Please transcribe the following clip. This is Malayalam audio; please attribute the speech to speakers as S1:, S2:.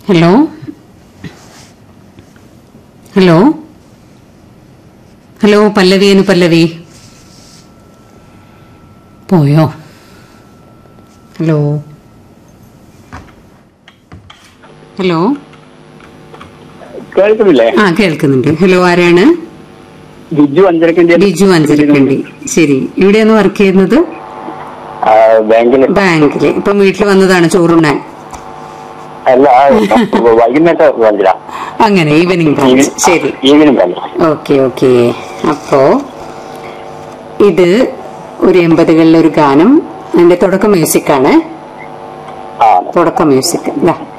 S1: ഹലോ ഹലോ ഹലോ പല്ലവി എന്ന് പല്ലവി പോയോ ഹലോ ഹലോ
S2: കേൾക്കുന്നില്ലേ
S1: ആ കേൾക്കുന്നുണ്ട് ഹലോ ആരാണ്
S2: ബിജു അഞ്ചരക്കണ്ടി
S1: ബിജു അഞ്ചരക്കണ്ടി ശരി എവിടെയാണ് വർക്ക് ചെയ്യുന്നത്
S2: ബാങ്കിൽ
S1: ബാങ്കില് ഇപ്പം വീട്ടിൽ വന്നതാണ് ചോറുണ്ണാൻ
S2: അല്ല വൈകുന്നേരത്തെ ബാങ്കില
S1: അങ്ങനെ ഈവനിങ് ബ്രാഞ്ച് ശരി
S2: ഈവനിങ് ബാങ്ക്
S1: ഓക്കെ ഓക്കെ അപ്പോ ഇത് ഒരു എൺപതുകളിലെ ഒരു ഗാനം അതിന്റെ തുടക്കം മ്യൂസിക് ആണ്
S2: ആ
S1: തുടക്കം മ്യൂസിക് ഇതാ